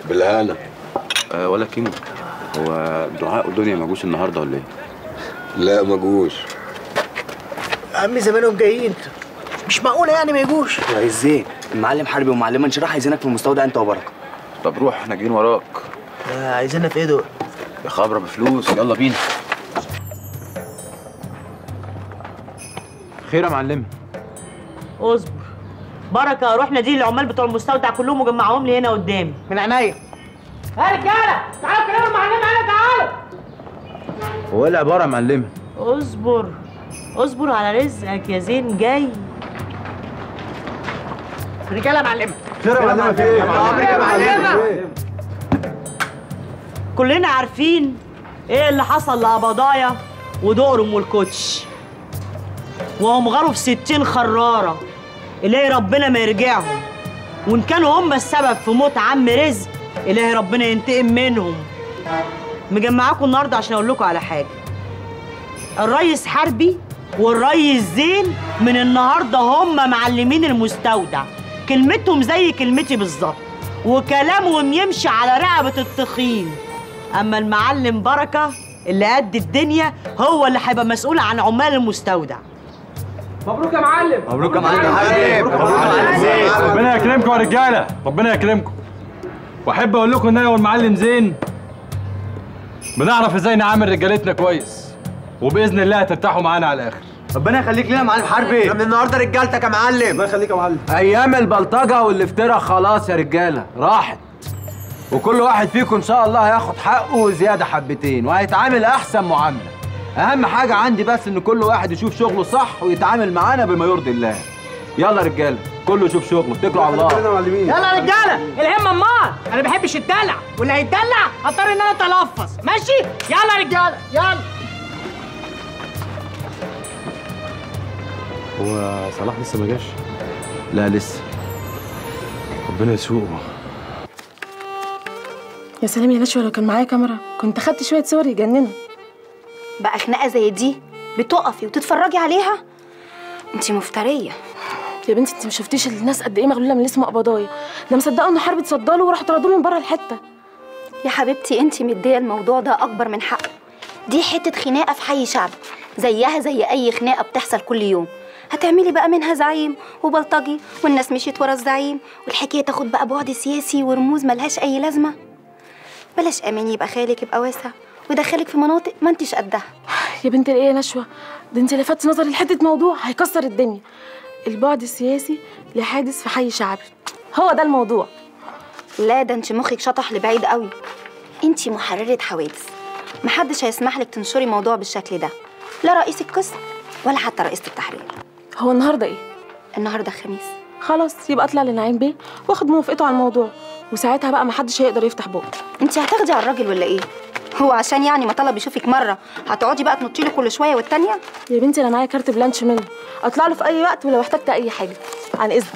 بالهنا أه ولا كيمو هو دعاء ودنيا ما جوش النهارده ولا ايه؟ لا ما جوش يا عم زمانهم جايين مش معقولة يعني ما يجوش يا ازاي المعلم حربي والمعلمه انشراح عايزينك في المستودع انت وبركه طب روح احنا جايين وراك آه، عايزيننا في ايه دول؟ يا خبره بفلوس يلا بينا خير يا معلم اصبر بركه رحنا دي العمال بتوع المستودع كلهم وجمعهم لي هنا قدامي من عينيا يا رجاله تعالوا كلموا المعلم هنا تعالوا هو ايه العباره يا معلم اصبر اصبر على رزقك يا زين جاي رجالة معلمة خير يا معلم في كلنا عارفين ايه اللي حصل لقبضايا ودقرم والكوتش وهم غاروا في ستين خرارة إلهي ربنا ما يرجعهم وإن كانوا هم السبب في موت عم رزق إلهي ربنا ينتقم منهم مجمعاكم النهاردة عشان أقول لكم على حاجة الريس حربي والريس زين من النهاردة هم معلمين المستودع كلمتهم زي كلمتي بالظبط وكلامهم يمشي على رقبة التخين أما المعلم بركة اللي قد الدنيا هو اللي هيبقى مسؤول عن عمال المستودع مبروك يا معلم ربنا يكرمكم يا رجاله ربنا يكرمكم واحب اقول لكم ان انا والمعلم زين بنعرف ازاي نعامل رجالتنا كويس وباذن الله هترتاحوا معانا على الاخر ربنا يخليك لنا يا معلم حربي من النهارده رجالتك يا معلم الله يخليك يا معلم ايام البلطجه والافتراء خلاص يا رجاله راحت وكل واحد فيكم ان شاء الله هياخد حقه وزياده حبتين وهيتعامل احسن معامله اهم حاجه عندي بس ان كل واحد يشوف شغله صح ويتعامل معانا بما يرضي الله يلا يا رجاله كله يشوف شغله اتكلوا على الله يلا يا رجالة الهمة امال انا ما بحبش الدلع واللي هيتدلع هضطر ان انا اتلفظ ماشي يلا يا رجالة يلا هو صلاح لسه ما جاش لا لسه ربنا يسوقه يا سلام يا نشوى لو كان معايا كاميرا كنت خدت شويه صور يجننوا بقى خناقه زي دي بتقفي وتتفرجي عليها انتي مفتريه يا بنتي انت ما شفتيش الناس قد ايه مغلوله من اللي اسمه قبضايا ده مصدقوا ان حرب تصدى له وراحوا طردوه من بره الحته يا حبيبتي انتي مديه الموضوع ده اكبر من حقه دي حته خناقه في حي شعب زيها زي اي خناقه بتحصل كل يوم هتعملي بقى منها زعيم وبلطجي والناس مشيت ورا الزعيم والحكايه تاخد بقى بعد سياسي ورموز ملهاش اي لازمه بلاش امان يبقى خيالك يبقى واسع ويدخلك في مناطق ما انتش قدها يا بنت الايه يا نشوى ده انت لفتت نظري لحته موضوع هيكسر الدنيا البعد السياسي لحادث في حي شعبي هو ده الموضوع لا ده انت مخك شطح لبعيد قوي انت محررة حوادث محدش هيسمح لك تنشري موضوع بالشكل ده لا رئيس القسم ولا حتى رئيسة التحرير هو النهارده ايه النهارده خميس خلاص يبقى اطلع لنعيم بيه واخد موافقته على الموضوع وساعتها بقى محدش هيقدر يفتح بقه انت هتاخدي على الراجل ولا ايه هو عشان يعني ما طلب يشوفك مره هتقعدي بقى تنطي له كل شويه والتانيه يا بنتي انا معايا كارت بلانش منه اطلع له في اي وقت ولو احتجت اي حاجه عن اذن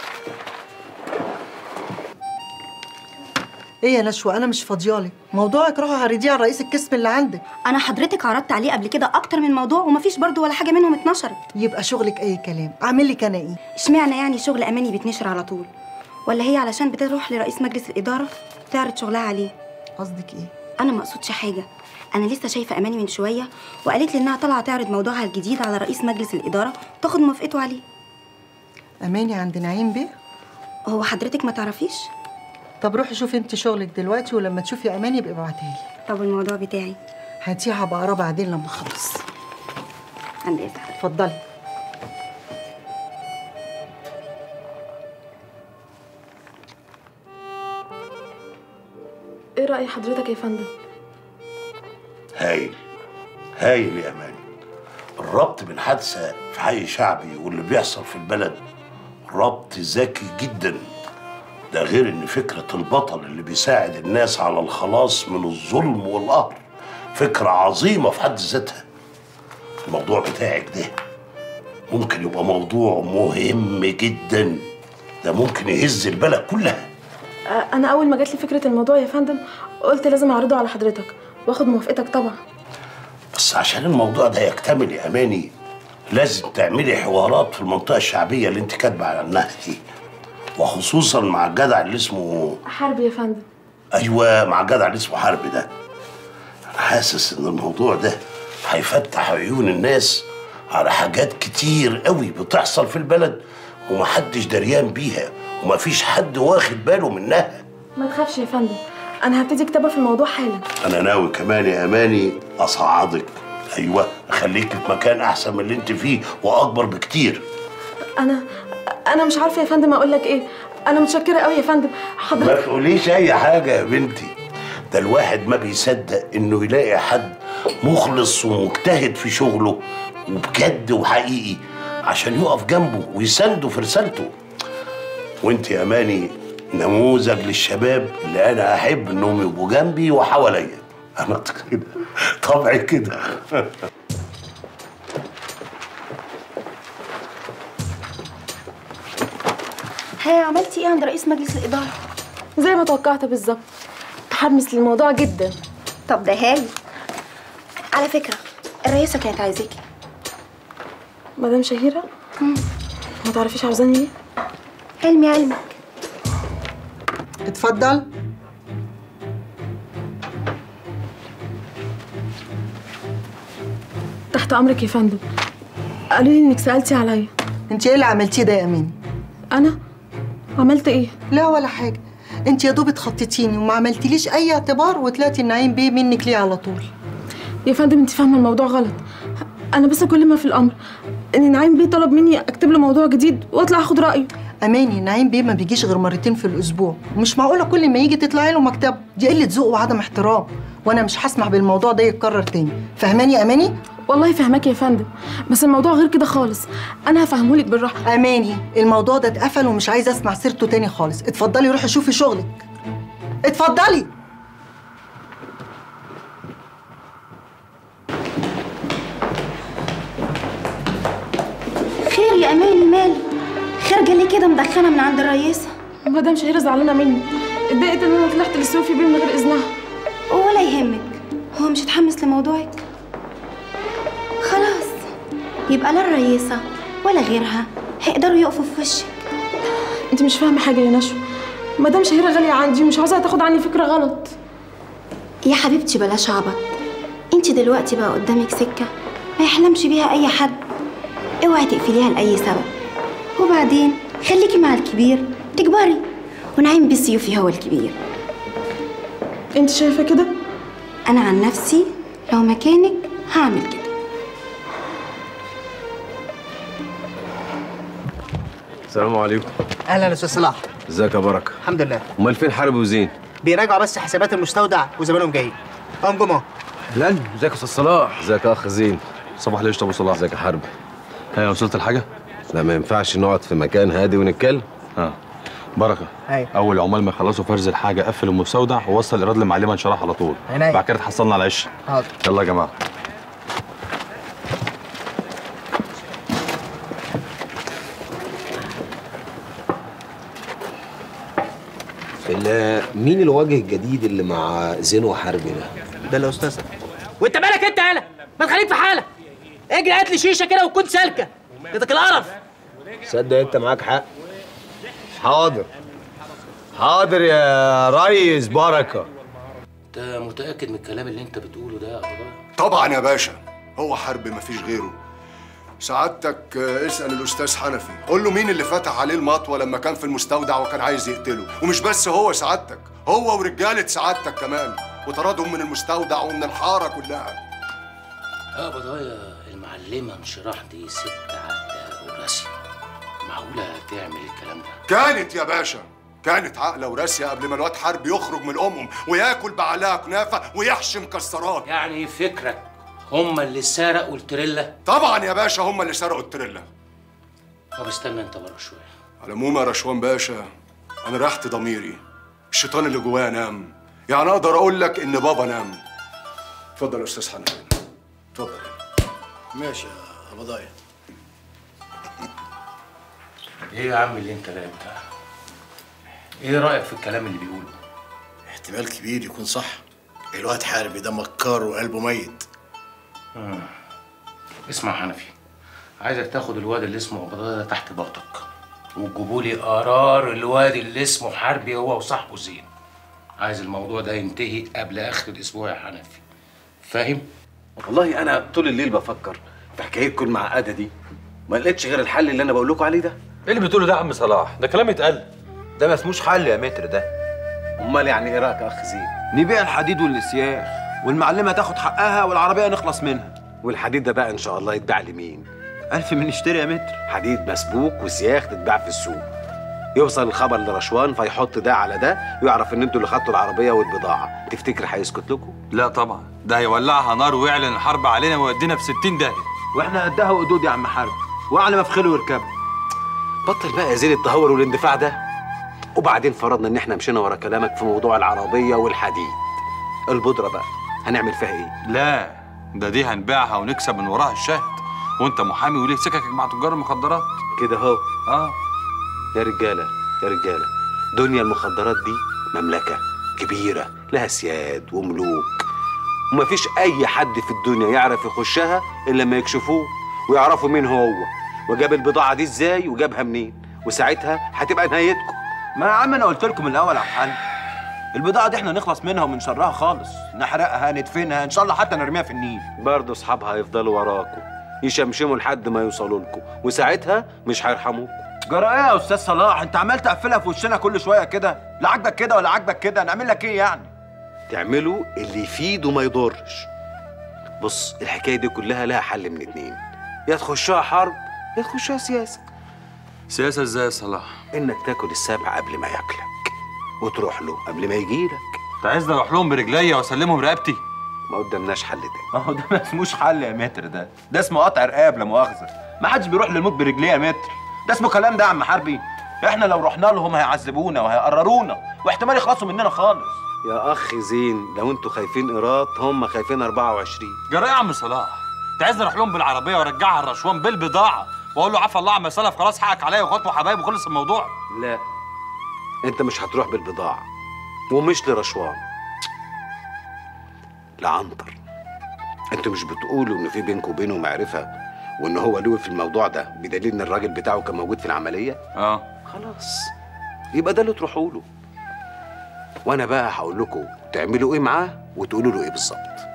ايه يا نشوى انا مش فاضيالك موضوعك روحي عرضيه على رئيس القسم اللي عندك انا حضرتك عرضت عليه قبل كده اكتر من موضوع ومفيش برضو ولا حاجه منهم اتنشرت يبقى شغلك اي كلام اعمل لك انا ايه اشمعنى يعني شغل اماني بيتنشر على طول ولا هي علشان بتروح لرئيس مجلس الاداره تعرض شغلها عليه قصدك ايه انا ما اقصدش حاجه انا لسه شايفه اماني من شويه وقالت لي انها طالعه تعرض موضوعها الجديد على رئيس مجلس الاداره تاخد موافقته عليه اماني عند نعيم بيه هو حضرتك ما تعرفيش طب روحي شوفي انت شغلك دلوقتي ولما تشوفي اماني يبقى ابعتها لي طب الموضوع بتاعي هاتيها بقرا بعدين لما اخلص عند اذنك اتفضلي ايه راي حضرتك يا فندم هايل هايل يا اماني الربط بين حادثه في حي شعبي واللي بيحصل في البلد ربط ذكي جدا ده غير ان فكره البطل اللي بيساعد الناس على الخلاص من الظلم والقهر فكره عظيمه في حد ذاتها الموضوع بتاعك ده ممكن يبقى موضوع مهم جدا ده ممكن يهز البلد كلها آه، انا اول ما جات لي فكره الموضوع يا فندم قلت لازم اعرضه على حضرتك واخد موافقتك طبعا بس عشان الموضوع ده يكتمل يا اماني لازم تعملي حوارات في المنطقه الشعبيه اللي انت كاتبه عنها دي وخصوصا مع الجدع اللي اسمه حرب يا فندم ايوه مع الجدع اللي اسمه حرب ده انا حاسس ان الموضوع ده هيفتح عيون الناس على حاجات كتير قوي بتحصل في البلد ومحدش دريان بيها ومفيش حد واخد باله منها ما تخافش يا فندم انا هبتدي كتابه في الموضوع حالا انا ناوي كمان يا اماني اصعدك ايوه اخليك في مكان احسن من اللي انت فيه واكبر بكتير انا انا مش عارفه يا فندم اقول لك ايه انا متشكره قوي يا فندم ما حضرتك تقوليش اي حاجه يا بنتي ده الواحد ما بيصدق انه يلاقي حد مخلص ومجتهد في شغله وبجد وحقيقي عشان يقف جنبه ويسنده في رسالته وانت يا اماني نموذج للشباب اللي انا احب انهم يبقوا جنبي وحواليا انا كده طبعي كده ها عملتي ايه عند رئيس مجلس الاداره زي ما توقعت بالظبط متحمس للموضوع جدا طب ده هاي على فكره الرئيسه كانت عايزاكي مدام شهيره ما تعرفيش عاوزاني ليه علمي علمك اتفضل تحت امرك يا فندم قالوا لي انك سالتي عليا انت ايه اللي عملتيه ده يا امين انا عملت ايه لا ولا حاجه انت يا دوب اتخطيتيني وما عملتليش اي اعتبار وطلعتي النعيم بيه منك ليه على طول يا فندم انت فاهمه الموضوع غلط انا بس كل ما في الامر ان نعيم بيه طلب مني اكتب له موضوع جديد واطلع اخد رايه اماني نعيم بيه ما بيجيش غير مرتين في الاسبوع ومش معقوله كل ما يجي تطلعي له مكتبه دي قله ذوق وعدم احترام وانا مش هسمح بالموضوع ده يتكرر تاني فهماني يا اماني والله فهماك يا فندم بس الموضوع غير كده خالص انا هفهمهولك بالراحه اماني الموضوع ده اتقفل ومش عايزه اسمع سيرته تاني خالص اتفضلي روحي شوفي شغلك اتفضلي خير يا اماني مالي خارجه ليه كده مدخنه من عند الرئيسه مدام شهيره زعلانه مني اتضايقت ان انا طلعت للسوفي بيه من غير اذنها ولا يهمك هو مش اتحمس لموضوعك خلاص يبقى لا الرئيسه ولا غيرها هيقدروا يقفوا في وشك انت مش فاهمه حاجه يا نشوى مدام شهيره غاليه عندي ومش عاوزاها تاخد عني فكره غلط يا حبيبتي بلاش عبط انت دلوقتي بقى قدامك سكه ما يحلمش بيها اي حد اوعي تقفليها لاي سبب وبعدين خليكي مع الكبير تكبري ونعيم بالسيوفي هو الكبير انت شايفه كده انا عن نفسي لو مكانك هعمل كده السلام عليكم اهلا يا استاذ صلاح ازيك يا بركه الحمد لله امال فين حرب وزين بيراجعوا بس حسابات المستودع وزمانهم جايين قوم جمعه اهلا ازيك يا استاذ صلاح ازيك يا اخ زين صباح القشطه ابو صلاح ازيك يا حرب ها وصلت الحاجه لا ما ينفعش نقعد في مكان هادي ونتكلم ها بركه ايوه اول عمال ما يخلصوا فرز الحاجه قفل المستودع ووصل الايراد لمعلمه انشراح على طول عينيا. بعد كده تحصلنا على العش حاضر يلا يا جماعه ال- مين الوجه الجديد اللي مع زين وحرب ده؟ ده الاستاذ وانت مالك انت يالا ما تخليك في حالك اجري هات لي شيشه كده وتكون سالكه جاتك القرف صدق انت معاك حق حاضر حاضر يا ريس بركه انت متاكد من الكلام اللي انت بتقوله ده يا ابو طبعا يا باشا هو حرب مفيش غيره سعادتك آه، اسأل الأستاذ حنفي قول له مين اللي فتح عليه المطوة لما كان في المستودع وكان عايز يقتله ومش بس هو سعادتك هو ورجالة سعادتك كمان وطردهم من المستودع ومن الحارة كلها يا بضايا المعلمه انشراح دي ست عاقله وراسيه معقوله تعمل الكلام ده كانت يا باشا كانت عاقلة وراسية قبل ما الواد حرب يخرج من الأمم وياكل بعلاها كنافة ويحشي مكسرات يعني فكرك هما اللي سرقوا التريلا طبعا يا باشا هم اللي سرقوا التريلا طب استنى انت بره شويه على العموم يا رشوان باشا انا ريحت ضميري الشيطان اللي جوايا نام يعني اقدر اقول لك ان بابا نام اتفضل يا استاذ حنان اتفضل ماشي يا ابو ضايع ايه يا عم اللي انت رايق ده ايه رايك في الكلام اللي بيقوله احتمال كبير يكون صح الواد حاربي ده مكار وقلبه ميت مم. اسمع حنفي عايزك تاخد الواد اللي اسمه قبضة ده تحت ضغطك وتجيبوا لي قرار الواد اللي اسمه حربي هو وصاحبه زين عايز الموضوع ده ينتهي قبل اخر الاسبوع يا حنفي فاهم والله انا طول الليل بفكر في حكايتكم المعقده دي ما لقيتش غير الحل اللي انا بقول لكم عليه ده ايه اللي بتقوله ده يا عم صلاح ده كلام اتقال ده ما اسموش حل يا متر ده امال يعني ايه رايك يا اخ زين نبيع الحديد والسياخ والمعلمه تاخد حقها والعربيه نخلص منها والحديد ده بقى ان شاء الله يتباع لمين ألف من اشتري يا متر حديد مسبوك وسياخ تتباع في السوق يوصل الخبر لرشوان فيحط ده على ده ويعرف ان انتوا اللي خدتوا العربيه والبضاعه تفتكر هيسكت لكم لا طبعا ده هيولعها نار ويعلن الحرب علينا ويودينا في 60 داهيه واحنا قدها وقدود يا عم حرب واعلى ما في خيله ويركب بطل بقى يا زين التهور والاندفاع ده وبعدين فرضنا ان احنا مشينا ورا كلامك في موضوع العربيه والحديد البودره بقى هنعمل فيها ايه لا ده دي هنبيعها ونكسب من وراها الشهد وانت محامي وليه سككك مع تجار المخدرات كده اهو اه يا رجاله يا رجاله دنيا المخدرات دي مملكه كبيره لها سياد وملوك ومفيش اي حد في الدنيا يعرف يخشها الا لما يكشفوه ويعرفوا مين هو وجاب البضاعه دي ازاي وجابها منين وساعتها هتبقى نهايتكم ما يا عم انا قلت لكم من الاول على الحل البضاعه دي احنا نخلص منها ومن شرها خالص نحرقها ندفنها ان شاء الله حتى نرميها في النيل برضه اصحابها هيفضلوا وراكم يشمشموا لحد ما يوصلوا لكم وساعتها مش هيرحموكم جرى ايه يا استاذ صلاح انت عمال تقفلها في وشنا كل شويه كده لا عاجبك كده ولا عاجبك كده نعمل لك ايه يعني تعملوا اللي يفيد وما يضرش بص الحكايه دي كلها لها حل من اتنين يا تخشها حرب يا تخشها سياسه سياسه ازاي يا صلاح انك تاكل السبع قبل ما ياكلك وتروح له قبل ما يجيلك انت عايزني اروح لهم برجليا واسلمهم رقبتي ما قدامناش حل تاني اهو ده ما اسموش حل يا متر ده ده اسمه قطع رقاب لا مؤاخذه ما حدش بيروح للموت برجليه يا متر ده اسمه كلام ده يا عم حربي احنا لو رحنا لهم هيعذبونا وهيقررونا واحتمال يخلصوا مننا خالص يا اخ زين لو انتوا خايفين ايراد هم خايفين 24 جرى ايه يا عم صلاح انت عايزني اروح لهم بالعربيه وارجعها الرشوان بالبضاعه واقول له عفى الله عما سلف خلاص حقك عليا واخوات وحبايب وخلص الموضوع لا انت مش هتروح بالبضاعه ومش لرشوان لعنتر انتوا مش بتقولوا ان في بينكم وبينه معرفه وان هو له في الموضوع ده بدليل ان الراجل بتاعه كان موجود في العمليه اه خلاص يبقى ده اللي تروحوا له وانا بقى هقول لكم تعملوا ايه معاه وتقولوا له ايه بالظبط